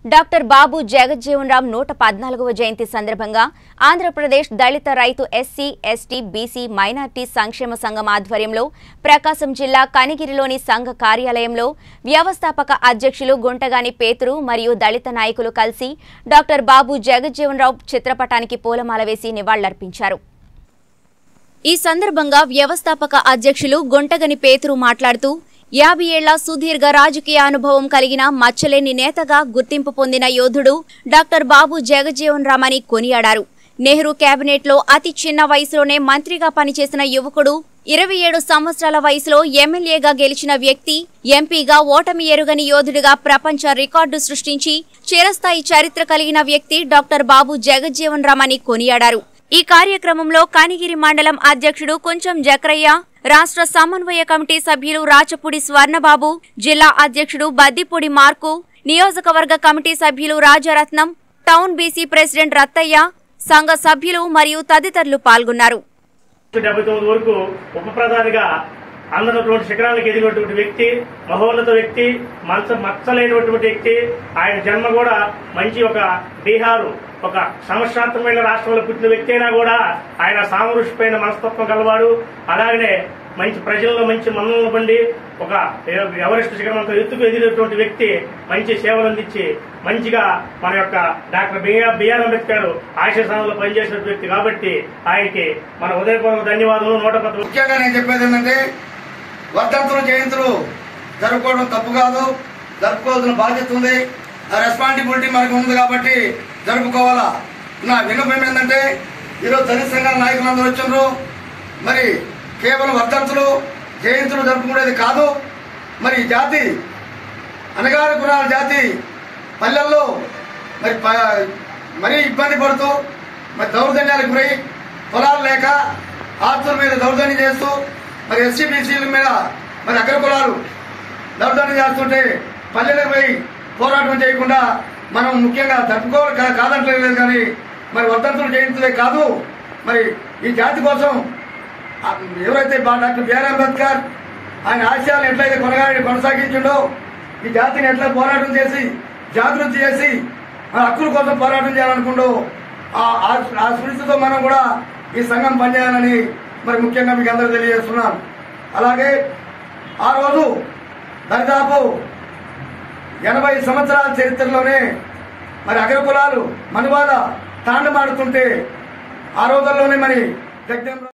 doctor బాబు జగజ్జీవన్ రామ్ నూట పద్నాలుగవ జయంతి సందర్భంగా ఆంధ్రప్రదేశ్ దళిత రైతు ఎస్సీ ఎస్టీ బీసీ మైనార్టీ సంక్షేమ సంఘం ఆధ్వర్యంలో ప్రకాశం జిల్లా కనిగిరిలోని సంఘ కార్యాలయంలో వ్యవస్థాపక అధ్యక్షులు గుంటగాని పేతురు మరియు దళిత నాయకులు కలిసి డాక్టర్ బాబు జగజ్జీవన్ రావు చిత్రపటానికి పూలమాల వేసి నివాళులర్పించారు ఈ సందర్భంగా వ్యవస్థాపక అధ్యక్షులు గుంటగని పేతురు మాట్లాడుతూ యాభై ఏళ్ల సుదీర్ఘ రాజకీయ అనుభవం కలిగిన మచ్చలేని నేతగా గుర్తింపు పొందిన యోధుడు డాక్టర్ బాబు జగజ్జీవన్ రామ్ అని కొనియాడారు నెహ్రూ కేబినెట్లో అతి చిన్న వయసులోనే మంత్రిగా పనిచేసిన యువకుడు ఇరవై ఏడు సంవత్సరాల వయసులో ఎమ్మెల్యేగా గెలిచిన వ్యక్తి ఎంపీగా ఓటమి ఎరుగని యోధుడిగా ప్రపంచ రికార్డు సృష్టించి చిరస్థాయి చరిత్ర కలిగిన వ్యక్తి డాక్టర్ బాబు జగజ్జీవన్ రామ్ అని కొనియాడారు ఈ కార్యక్రమంలో కనిగిరి మండలం అధ్యక్షుడు కొంచెం జక్రయ్య రాష్ట్ర సమన్వయ కమిటీ సభ్యులు రాచపూడి స్వర్ణబాబు జిల్లా అధ్యక్షుడు బద్దిపూడి మార్కు నియోజకవర్గ కమిటీ సభ్యులు Rajaratnam town BC president Rattayya సంఘ సభ్యులు మరియు తదితరులు పాల్గొన్నారు డెబ్బై తొమ్మిది వరకు ఉప ప్రధానిగా అందనటువంటి శిఖరాలకు ఎదిగినటువంటి వ్యక్తి మహోన్నత వ్యక్తి మంచ మచ్చలేనటువంటి వ్యక్తి ఆయన జన్మ కూడా మంచి ఒక బీహారు ఒక సమస్యాత్మకమైన రాష్ట్రంలో పుట్టిన వ్యక్తి అయినా కూడా ఆయన సామరస్యమైన మనస్తత్వం గలవాడు అలాగనే మంచి ప్రజల్లో మంచి మన్నలను పండి ఒక ఎవరెస్ట్ శిఖరంతో ఎత్తుకు ఎదిగినటువంటి వ్యక్తి మంచి సేవలు అందించి మంచిగా మన యొక్క డాక్టర్ బిఆర్ బిఆర్ అంబేద్కర్ ఆశీర్వాదంలో పనిచేసిన వ్యక్తి కాబట్టి ఆయనకి మన ఉదయపూర్వక ధన్యవాదాలు నూట పది ముఖ్యంగా నేను చెప్పేది ఏంటంటే వర్ధంతులు జయంతులు జరుపుకోవడం తప్పు కాదు జరుపుకోవాల్సిన బాధ్యత ఉంది ఆ రెస్పాన్సిబిలిటీ మనకు ఉంది కాబట్టి జరుపుకోవాలా నా విన్నపం ఏంటంటే ఈరోజు దళిత సంఘాల నాయకులందరూ వచ్చిండ్రు మరి కేవలం వర్ధంతులు జయంతులు జరుపుకునేది కాదు మరి ఈ జాతి అనగారి కులాల జాతి పల్లెల్లో మరి ప- మరీ ఇబ్బంది పడుతూ మరి దౌర్జన్యాలకు గురై పొలాలు లేక ఆస్తుల మీద దౌర్జన్యం చేస్తూ మరి ఎస్సీ బీసీల మీద మరి అగ్ర కులాలు దౌర్జన్యం చేస్తుంటే పల్లెలకు పోయి పోరాటం చేయకుండా మనం ముఖ్యంగా తప్పుకోవాలి కా- కాదంటలేదు కానీ మరి వర్ధంతులు జయంతులే కాదు మరి ఈ జాతి కోసం ఆ, ఎవరైతే బా- డాక్టర్ బిఆర్ అంబేద్కర్ ఆయన ఆశయాలను ఎట్లయితే కొనగా కొనసాగించిండో ఈ జాతిని ఎట్లా పోరాటం చేసి జాగృతి చేసి మన హక్కుల కోసం పోరాటం చేయాలనుకుంటూ ఆ- ఆ ఆ స్ఫూర్తితో మనం కూడా ఈ సంఘం పనిచేయాలని మరి ముఖ్యంగా మీకు అందరూ తెలియజేస్తున్నాను అలాగే ఆ రోజు దరిదాపు ఎనభై సంవత్సరాల చరిత్రలోనే మరి అగ్ర కులాలు మనువాద తాండమాడుతుంటే ఆ రోజుల్లోనే మరి జగదేవ్